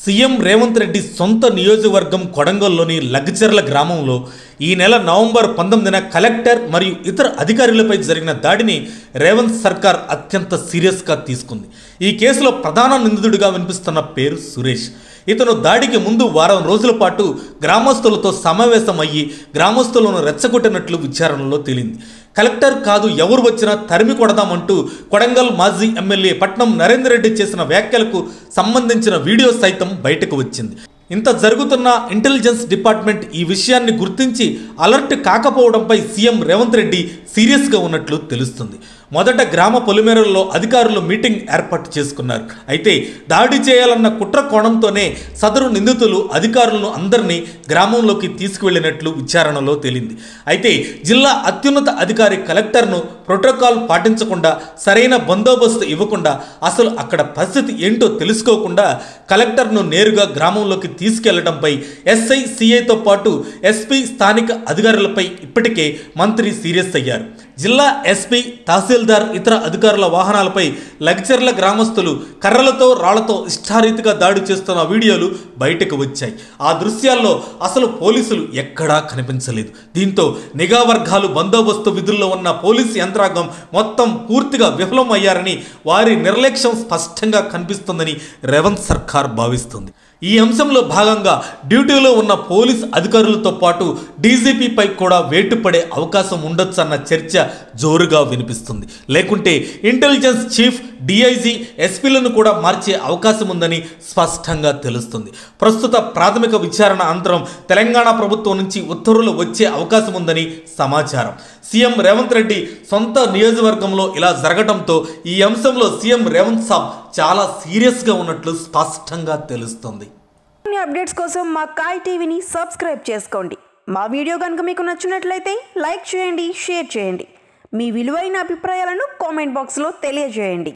CM Revanth Reddy సొంత నియోజకవర్గం కొడంగల్లోని లగ్చర్ల గ్రామంలో ఈ నెల నవంబర్ పంతొమ్మిదిన కలెక్టర్ మరియు ఇతర అధికారులపై జరిగిన దాడిని రేవంత్ సర్కార్ అత్యంత సీరియస్గా తీసుకుంది ఈ కేసులో ప్రధాన నిందితుడిగా వినిపిస్తున్న పేరు సురేష్ ఇతను దాడికి ముందు వారం రోజుల పాటు గ్రామస్తులతో సమావేశమయ్యి గ్రామస్తులను రెచ్చగొట్టినట్లు విచారణలో తేలింది కలెక్టర్ కాదు ఎవరు వచ్చినా తరిమి కొడదామంటూ కొడంగల్ మాజీ ఎమ్మెల్యే పట్నం నరేందర్ రెడ్డి చేసిన వ్యాఖ్యలకు సంబంధించిన వీడియో సైతం బయటకు వచ్చింది ఇంత జరుగుతున్న ఇంటెలిజెన్స్ డిపార్ట్మెంట్ ఈ విషయాన్ని గుర్తించి అలర్ట్ కాకపోవడంపై సీఎం రేవంత్ రెడ్డి సీరియస్గా ఉన్నట్లు తెలుస్తుంది మొదట గ్రామ పొలిమేరల్లో అధికారులు మీటింగ్ ఏర్పాటు చేసుకున్నారు అయితే దాడి చేయాలన్న కుట్ర కోణంతోనే సదరు నిందితులు అధికారులను అందరినీ గ్రామంలోకి తీసుకువెళ్ళినట్లు విచారణలో తేలింది అయితే జిల్లా అత్యున్నత అధికారి కలెక్టర్ను ప్రోటోకాల్ పాటించకుండా సరైన బందోబస్తు ఇవ్వకుండా అసలు అక్కడ పరిస్థితి ఏంటో తెలుసుకోకుండా కలెక్టర్ను నేరుగా గ్రామంలోకి తీసుకెళ్లడంపై ఎస్ఐ సిఐతో పాటు ఎస్పీ స్థానిక అధికారులపై ఇప్పటికే మంత్రి సీరియస్ అయ్యారు జిల్లా ఎస్పీ తహసీల్దార్ ఇతర అధికారుల వాహనాలపై లగ్చర్ల గ్రామస్తులు కర్రలతో రాళ్లతో ఇష్టారీతిగా దాడి చేస్తున్న వీడియోలు బయటకు వచ్చాయి ఆ దృశ్యాల్లో అసలు పోలీసులు ఎక్కడా కనిపించలేదు దీంతో నిఘా వర్గాలు బందోబస్తు విధుల్లో ఉన్న పోలీసు యంత్రాంగం మొత్తం పూర్తిగా విఫలమయ్యారని వారి నిర్లక్ష్యం స్పష్టంగా కనిపిస్తుందని రేవంత్ సర్కార్ భావిస్తుంది ఈ అంశంలో భాగంగా డ్యూటీలో ఉన్న పోలీస్ అధికారులతో పాటు డీజీపీపై కూడా వేటు పడే అవకాశం ఉండొచ్చు అన్న చర్చ జోరుగా వినిపిస్తుంది లేకుంటే ఇంటెలిజెన్స్ చీఫ్ డిఐజీ ఎస్పీలను కూడా మార్చే అవకాశం ఉందని స్పష్టంగా తెలుస్తుంది ప్రస్తుత ప్రాథమిక విచారణ అనంతరం తెలంగాణ ప్రభుత్వం నుంచి ఉత్తర్వులు వచ్చే అవకాశం ఉందని సమాచారం సీఎం రేవంత్ రెడ్డి సొంత నియోజకవర్గంలో ఇలా జరగడంతో ఈ అంశంలో సీఎం రేవంత్ సాబ్ చాలా సీరియస్గా ఉన్నట్లు స్పష్టంగా తెలుస్తుంది మరిన్ని అప్డేట్స్ కోసం మా కాయ్ టీవీని సబ్స్క్రైబ్ చేసుకోండి మా వీడియో కనుక మీకు నచ్చినట్లయితే లైక్ చేయండి షేర్ చేయండి మీ విలువైన అభిప్రాయాలను కామెంట్ బాక్స్లో తెలియజేయండి